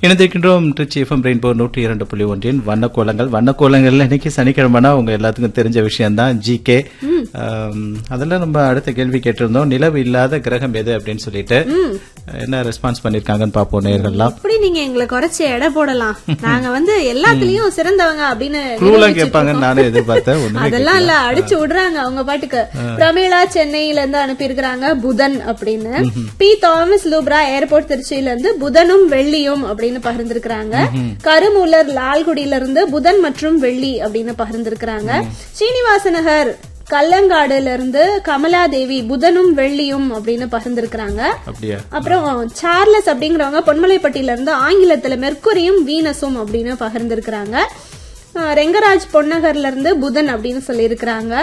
இணைந்திருக்கின்றோம் Trichy FM rainbow நூற்றி இரண்டு புள்ளி ஒன்றின் வண்ணக்கோலங்கள் வண்ணக்கோலங்கள்ல இன்னைக்கு சனிக்கிழமைனா உங்க எல்லாத்துக்கும் தெரிஞ்ச விஷயம் தான் ஜி கே அதெல்லாம் நம்ம அடுத்த கேள்வி கேட்டிருந்தோம் நிலவு இல்லாத கிரகம் எது அப்படின்னு சொல்லிட்டு என்ன ரெஸ்பான்ஸ் பண்ணிருக்காங்கன்னு பாப்போம் நேர்கள்லாம் எப்படி நீங்க எங்களை குறைச்சு எடை போடலாம் நாங்க வந்து எல்லாத்துலயும் சிறந்தவங்க அப்படின்னு க்ளூலாம் நிரூபிச்சிட்டு கேட்பாங்கன்னு நானே எதிர்பார்த்தேன் ஒண்ணுமே அதெல்லாம் இல்ல அடிச்சு விடுறாங்க அவங்க பாட்டுக்கு பிரமீளா சென்னையில இருந்து அனுப்பியிருக்கிறாங்க புதன் அப்படின்னு பி தாமஸ் லூப்ரா ஏர்போர்ட் திருச்சியில இருந்து புதனும் வெள்ளியும் அப்படின்னு பகிர்ந்திருக்கிறாங்க கருமூலர் லால்குடியில இருந்து புதன் மற்றும் வெள்ளி அப்படின்னு பகிர்ந்திருக்கிறாங்க ஸ்ரீனிவாசநகர் கல்லங்காடுல இருந்து கமலாதேவி புதனும் வெள்ளியும் அப்படின்னு பகிர்ந்திருக்கிறாங்க அப்படியா அப்புறம் சார்லஸ் அப்படிங்கிறவங்க பொன்மலைப்பட்டியில இருந்து ஆங்கிலத்துல மெர்க்குரியும் வீனஸும் அப்படின்னு பகிர்ந்திருக்கிறாங்க அஹ் ரெங்கராஜ் பொன்னகர்ல இருந்து புதன் அப்படின்னு சொல்லியிருக்கிறாங்க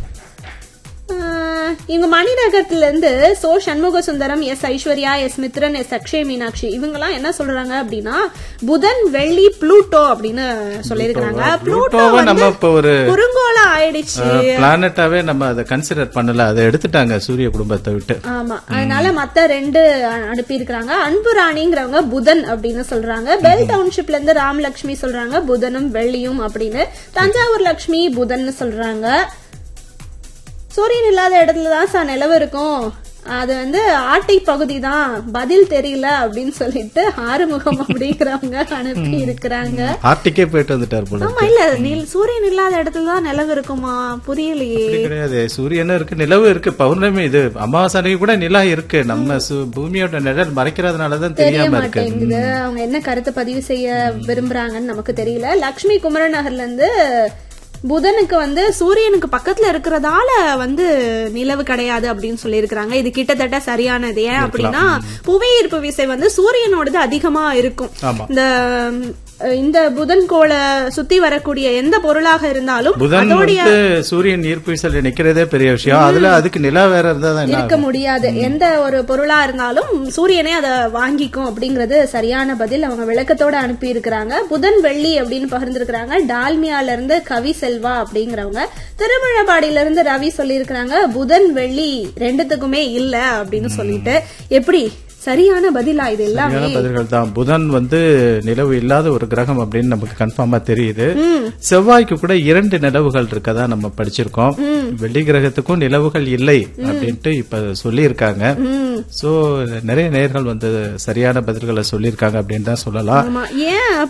அஹ் இவங்க மணிநகரத்துல இருந்து so Shanmuga Sundaram S Aishwarya S Mithran S Akshay Meenakshi இவங்கெல்லாம் என்ன சொல்றாங்க அப்படின்னா புதன் வெள்ளி ப்ளூட்டோ அப்படின்னு சொல்லியிருக்கிறாங்க ப்ளூட்டோ ப்ளூட்டோவை நம்ம இப்போ ஒரு குறுங்கோளம் ஆயிடுச்சு பிளானட்டாவே நம்ம அதை கன்சிடர் பண்ணல அதை எடுத்துட்டாங்க சூரிய குடும்பத்தை விட்டு ஆமா அதனால மத்த ரெண்டு அனுப்பி இருக்காங்க அன்பு ராணிங்கிறவங்க புதன் அப்படின்னு சொல்றாங்க பெல் டவுன்ஷிப்ல இருந்து ராமலட்சுமி சொல்றாங்க புதனும் வெள்ளியும் அப்படின்னு தஞ்சாவூர் லட்சுமி புதன் சொல்றாங்க சூரியன் இல்லாத இடத்துல தான் சார் நிலவு இருக்கும் அது வந்து ஆர்டிக் பகுதி தான் பதில் தெரியல அப்படின்னு சொல்லிட்டு ஆறுமுகம் அப்படிங்கிறவங்க அனுப்பி இருக்கிறாங்க ஆர்டிக்கே போயிட்டு வந்துட்டார் போல ஆமா இல்ல நீ- சூரியன் இல்லாத இடத்துல தான் நிலவு இருக்குமா புரியலையே அப்படி கிடையாது சூரியனும் இருக்கு நிலவு இருக்கு பௌர்ணமி இது அமாவாசை அன்னைக்கு கூட நிலா இருக்கு நம்ம சு- பூமியோட நிழல் மறைக்கிறதுனாலதான் தெரிய தெரியாம இருக்கு மாட்டேங்குது அவங்க என்ன கருத்தை பதிவு செய்ய விரும்புறாங்கன்னு நமக்கு தெரியல லக்ஷ்மி குமரன் நகர்ல இருந்து புதனுக்கு வந்து சூரியனுக்கு பக்கத்துல இருக்கிறதால வந்து நிலவு கிடையாது அப்படின்னு சொல்லியிருக்கிறாங்க இது கிட்டத்தட்ட சரியானது ஏன் அப்படின்னா புவியீர்ப்பு விசை வந்து சூரியனோடது அதிகமா இருக்கும் ஆமா இந்த ம், இந்த புதன் கோளை சுத்தி வரக்கூடிய எந்த பொருளாக இருந்தாலும் புதன் அதோடைய வந்து சூரியன் ஈர்ப்பு விசையில நிக்கிறதே பெரிய விஷயம் அதுல அதுக்கு நிலா வேற இருந்தா தான் என்ன இருக்க முடியாது எந்த ஒரு பொருளா இருந்தாலும் சூரியனே அதை வாங்கிக்கும் அப்படிங்கறது சரியான பதில் அவங்க விளக்கத்தோட அனுப்பி இருக்கிறாங்க புதன் வெள்ளி அப்படின்னு பகிர்ந்திருக்கிறாங்க டால்மியால இருந்து கவி செல்வா அப்படிங்கிறவங்க திருமழபாடியில இருந்து ரவி சொல்லியிருக்கிறாங்க புதன் வெள்ளி ரெண்டுத்துக்குமே இல்ல அப்படின்னு சொல்லிட்டு எப்படி சரியான பதிலா இது எல்லாமே சரியான பதில்கள் தான் புதன் வந்து நிலவு இல்லாத ஒரு கிரகம் அப்படின்னு நமக்கு கன்ஃபார்மா தெரியுது செவ்வாய்க்கு கூட இரண்டு நிலவுகள் இருக்கதா நம்ம படிச்சிருக்கோம் வெள்ளி கிரகத்துக்கும் நிலவுகள் இல்லை அப்படின்ட்டு இப்ப சொல்லியிருக்காங்க ம். சோ நிறைய நேர்கள் வந்து சரியான பதில்களை சொல்லியிருக்காங்க அப்படின்னு தான் சொல்லலாம் ஆமா ஏன்